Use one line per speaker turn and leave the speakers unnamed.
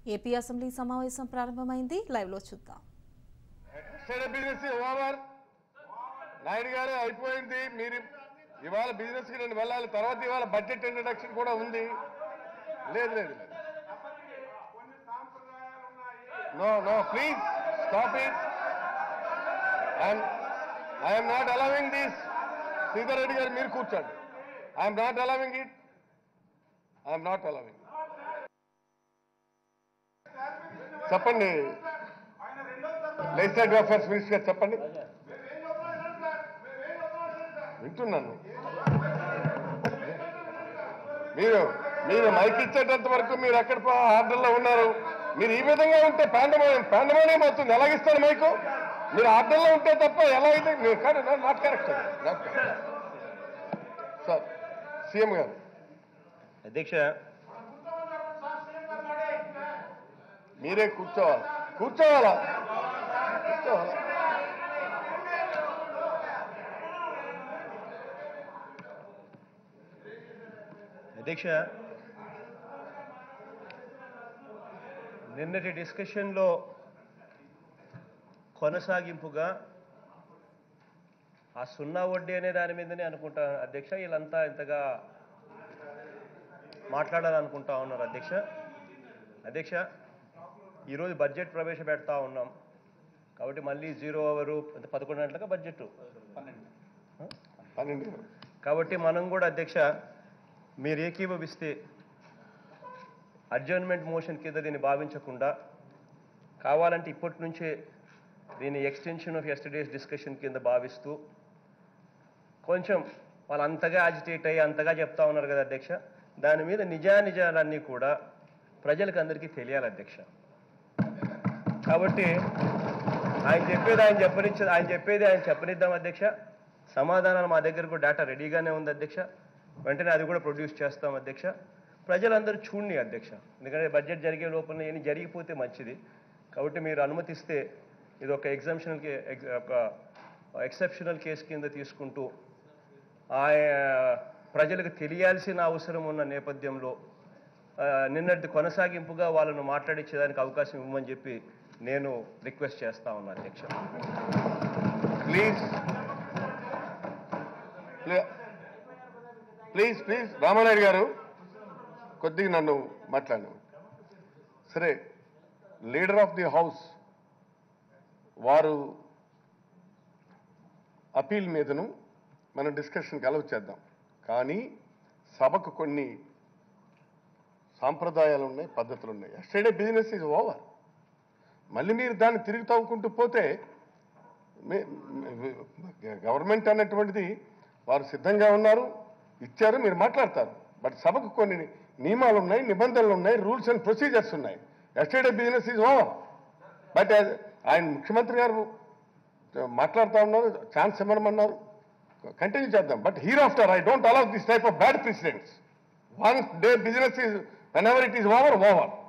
AP assembly సమావేశం ప్రారంభమైంది లైవ్లో చూద్దాం
ఎక్కడ బిజినెస్ ఓవర్ నాయుడు గారు అయిపోయింది మీరు ఇవాళ బిజినెస్ కి నేను వెళ్ళాలి తర్వాత ఇవాళ బడ్జెట్ ఇంట్రడక్షన్ కూడా ఉంది లేదు లేదు లేదు no no please stop it I'm not allowing this Sridhar Reddy గారు మీరు కూర్చోండి I'm not allowing it I'm not allowing చెప్పండి లెజిస్లేటివ్ అఫేర్స్ మినిస్టర్ గారు చెప్పండి వింటున్నాను మీరు మీరు మైక్ ఇచ్చేటంత వరకు మీరు ఎక్కడ ఆర్డర్లో ఉన్నారు మీరు ఈ విధంగా ఉంటే పాండమోనియం పాండమోనియం అవుతుంది ఎలాగిస్తారు మైకు మీరు ఆర్డర్లో ఉంటే తప్ప ఎలా అయితే మీరు కానీ నాట్ కరెక్ట్ సార్ సీఎం గారు
అధ్యక్ష
మీరే కూర్చోవాలి కూర్చోవాలా కూర్చోవాలా
అధ్యక్ష నిన్నటి డిస్కషన్లో కొనసాగింపుగా ఆ సున్నా వడ్డీ అనే దాని మీదనే అనుకుంటా అధ్యక్ష వీళ్ళంతా ఇంతగా మాట్లాడాలనుకుంటా ఉన్నారు అధ్యక్ష అధ్యక్ష ఈరోజు బడ్జెట్ ప్రవేశపెడతా ఉన్నాం కాబట్టి మళ్ళీ జీరో అవరు అంటే పదకొండు గంటలకు బడ్జెట్
పన్నెండు
కాబట్టి మనం కూడా అధ్యక్ష మీరు ఏకీభవిస్తే అడ్జర్న్మెంట్ మోషన్ కింద దీన్ని భావించకుండా కావాలంటే ఇప్పటి నుంచే దీన్ని ఎక్స్టెన్షన్ ఆఫ్ ఎస్టర్డేస్ డిస్కషన్ కింద భావిస్తూ కొంచెం వాళ్ళు అంతగా అజిటేట్ అయ్యి అంతగా చెప్తా ఉన్నారు కదా అధ్యక్ష దాని మీద నిజానిజాలన్నీ కూడా ప్రజలకు అందరికీ తెలియాలి అధ్యక్ష కాబట్టి ఆయన చెప్పేది ఆయన చెప్పనిచ్చ ఆయన చెప్పేది ఆయన చెప్పనిద్దాం అధ్యక్ష సమాధానాలు మా దగ్గర కూడా డేటా రెడీగానే ఉంది అధ్యక్ష వెంటనే అది కూడా ప్రొడ్యూస్ చేస్తాం అధ్యక్ష ప్రజలందరూ చూడండి అధ్యక్ష ఎందుకంటే బడ్జెట్ జరిగే లోపల ఏమి జరిగిపోతే మంచిది కాబట్టి మీరు అనుమతిస్తే ఇది ఒక ఎగ్జామ్షనల్ కే ఎగ్- ఒక ఎక్సెప్షనల్ కేసు కింద తీసుకుంటూ ఆ ప్రజలకు తెలియాల్సిన అవసరం ఉన్న నేపథ్యంలో ఆ, నిన్నటి కొనసాగింపుగా వాళ్ళను మాట్లాడించేదానికి అవకాశం ఇవ్వమని చెప్పి నేను రిక్వెస్ట్ చేస్తా ఉన్నా అధ్యక్ష
ప్లీజ్ ప్లీజ్ ప్లీజ్ రామానాయుడు గారు కొద్దిగా నన్ను మాట్లాడు సరే లీడర్ ఆఫ్ ది హౌస్ వారు అపీల్ మీదను మనం డిస్కషన్కి అలవ్ చేద్దాం కానీ సభకు కొన్ని సాంప్రదాయాలు ఉన్నాయి పద్ధతులు ఉన్నాయి ఎస్టర్డే బిజినెస్ ఈజ్ ఓవర్ మళ్ళీ మీరు దాన్ని తిరిగి తవ్వుకుంటూ పోతే మే- మే- గవర్నమెంట్ అన్నటువంటిది వారు సిద్ధంగా ఉన్నారు ఇచ్చారు మీరు మాట్లాడతారు బట్ సభకు కొన్ని నియమాలు ఉన్నాయి నిబంధనలు ఉన్నాయి రూల్స్ అండ్ ప్రొసీజర్స్ ఉన్నాయి as today business is over but ఆయన ముఖ్యమంత్రి గారు మాట్లాడుతూ ఉన్నారు ఛాన్స్ ఇవ్వమన్నారు కంటిన్యూ చేద్దాం but here after I don't allow this type of bad precedents once the business is whenever it is over over